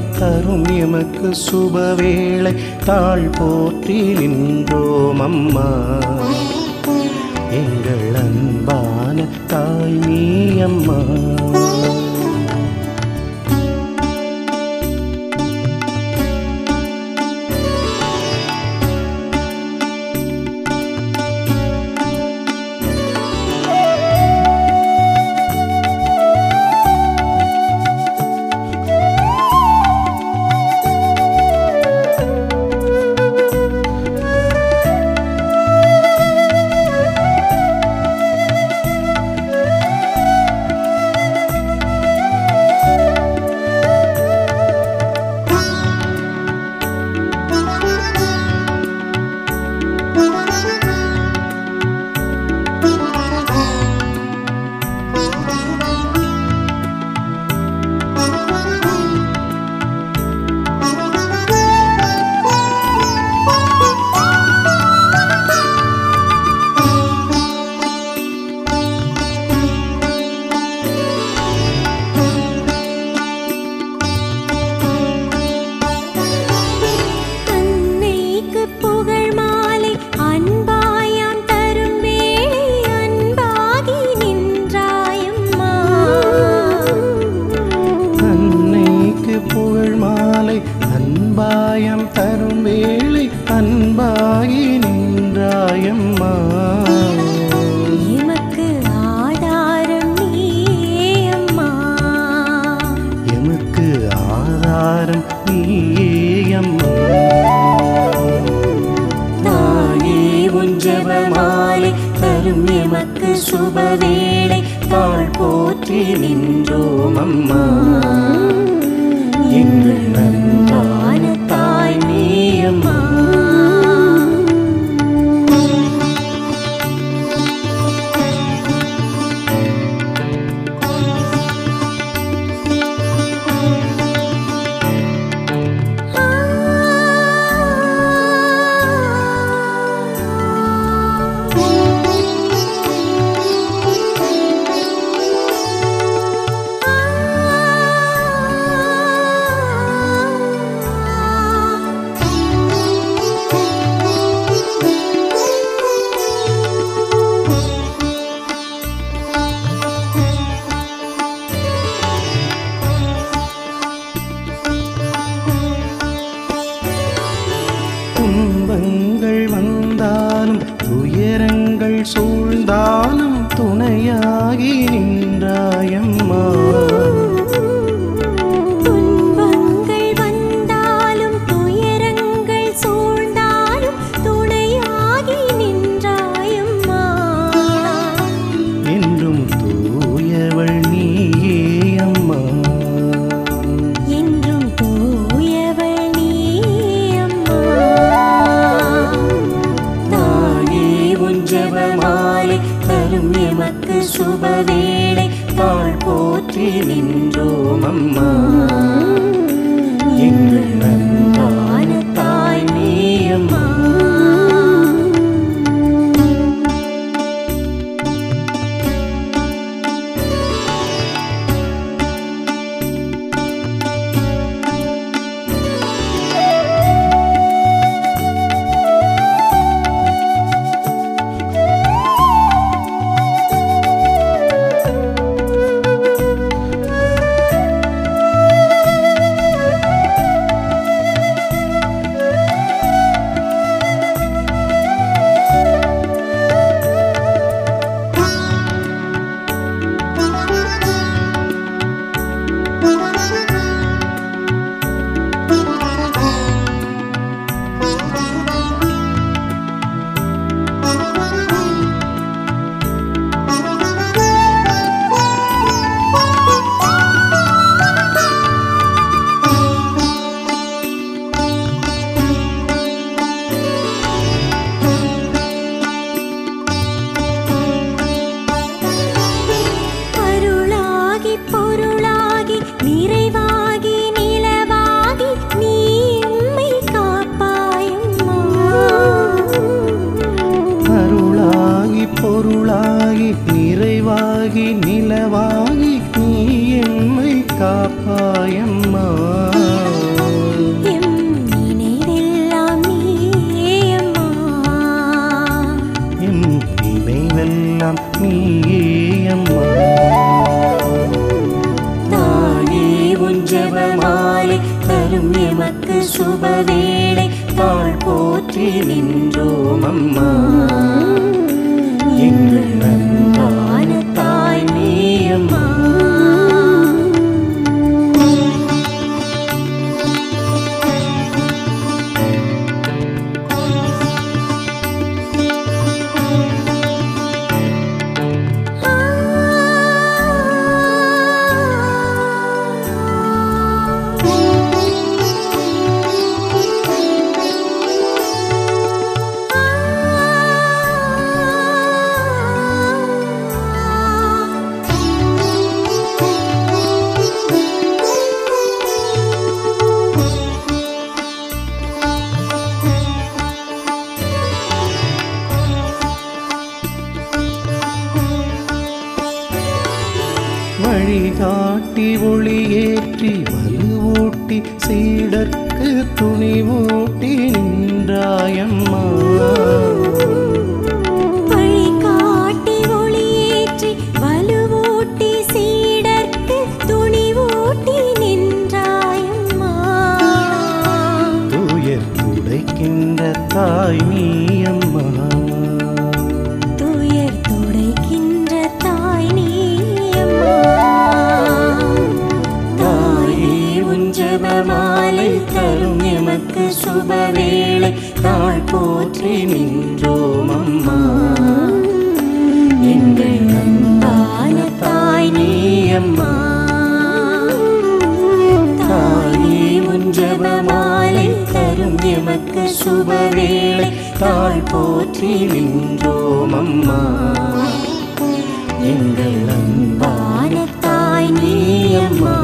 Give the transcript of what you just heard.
தரும் எமக்கு சுபவேளை தாழ் போற்றி நின்றோம் அம்மா எங்கள் அன்பான தாய் நீ அம்மா அன்னைக்கு புகழ் மாலை அன்பாயாம் தரும் வேளை அன்பாகி நின்றாயம்மா அன்னைக்கு புகழ் மாலை அன்பாயம் தரும் வேளை அன்பாகி நின்றாயம்மா எமக்கு ஆதாரம் நீயே அம்மா எமக்கு ஆதாரம் நீயே அம்மா தாயே உன் ஜெபமாலை தரும் எமக்கு சுபவேளை தாழ் போற்றி நின்றோம் அம்மா எங்கள் அன்பான தாய் நீ அம்மா துன்பங்கள் வந்தாலும் துயரங்கள் சூழ்ந்தாலும் துணையாகி நின்றாயம்மா துன்பங்கள் வந்தாலும் துயரங்கள் சூழ்ந்தாலும் துணையாகி நின்றாயம்மா என்றும் தூயவள் நீயே அம்மா என்றும் தூயவள் நீ அம்மா தாயே உன் ஜெபமாலை தரும் எமக்கு சுபவேளை தாழ் போற்றி நின்றோம் அம்மா எங்கள் அன்பான தாய் நீ அம்மா அருளாகி பொருளாகி நிறைவாகி நிலவாகி நீ எம்மை காப்பாயம்மா அருளாகி பொருளாகி நிறைவாகி நிலவாகி நீ எம்மை காப்பாயம்மா வழிகாட்டி ஒளியேற்றி வலுவூட்டி சீடர்க்கு துணிவூட்டி நின்றாயம்மா வழிகாட்டி ஒளியேற்றி வலுவூட்டி சீடர்க்கு துணிவூட்டி நின்றாயம்மா துயர் துடைக்கின்ற தாய் நீயம்மா துயர் துடைக்கின்ற தாய் நீயம்மா தாயே உன் ஜெபமாலை தரும் எமக்கு சுபவேளை நாள் போற்றி நின்றோம் அம்மா எங்கள் அன்பான தாய் நீயம்மா தாயே உன் ஜெபமாலை தரும் எமக்கு சுபவேளை தாழ் போற்றி நின்றோம் அம்மா எங்கள் அன்பான தாய் நீயம்மா